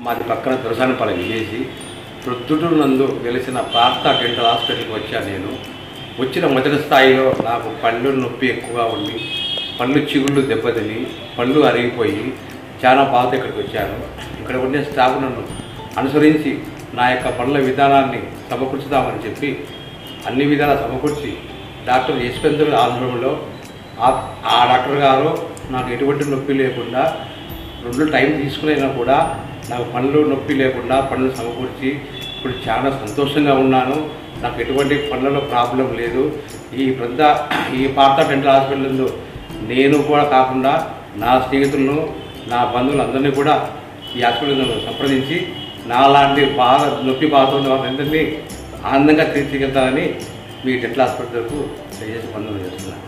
మాది పక్కన దురసానపాలెం విలేసి ప్రొద్దుటూరు నందు వెలిసిన పార్త డెంటల్ హాస్పిటల్కి వచ్చాను నేను వచ్చిన మొదటి స్థాయిలో నాకు పళ్ళు నొప్పి ఎక్కువగా ఉండి పళ్ళు చిగుళ్ళు దెబ్బతిని పళ్ళు అరిగిపోయి చాలా బాధ ఇక్కడికి వచ్చాను ఇక్కడ ఉండే స్టాఫ్ నన్ను అనుసరించి నా యొక్క పనుల విధానాన్ని సమకూర్చుదామని చెప్పి అన్ని విధాలా సమకూర్చి డాక్టర్ యశ్వంతుల ఆధ్వర్యంలో ఆ- ఆ డాక్టర్ గారు నాకు ఎటువంటి నొప్పి లేకుండా రెండు టైం తీసుకునైనా కూడా నాకు పనులు నొప్పి లేకుండా పనులు సమకూర్చి ఇప్పుడు చాలా సంతోషంగా ఉన్నాను నాకు ఎటువంటి పనులలో ప్రాబ్లం లేదు ఈ పెద్ద ఈ పాత డెంటల్ హాస్పిటల్ నందు నేను కూడా కాకుండా నా స్నేహితులను నా బంధువులందరినీ కూడా ఈ హాస్పిటల్ నందు సంప్రదించి నాలాంటి బాధ నొప్పి బాధ ఉన్న వాళ్ళందరినీ ఆనందంగా తీర్చికెళ్తానని మీ డెంటల్ హాస్పిటల్కు దయచేసి బంధువులు చేస్తున్నాను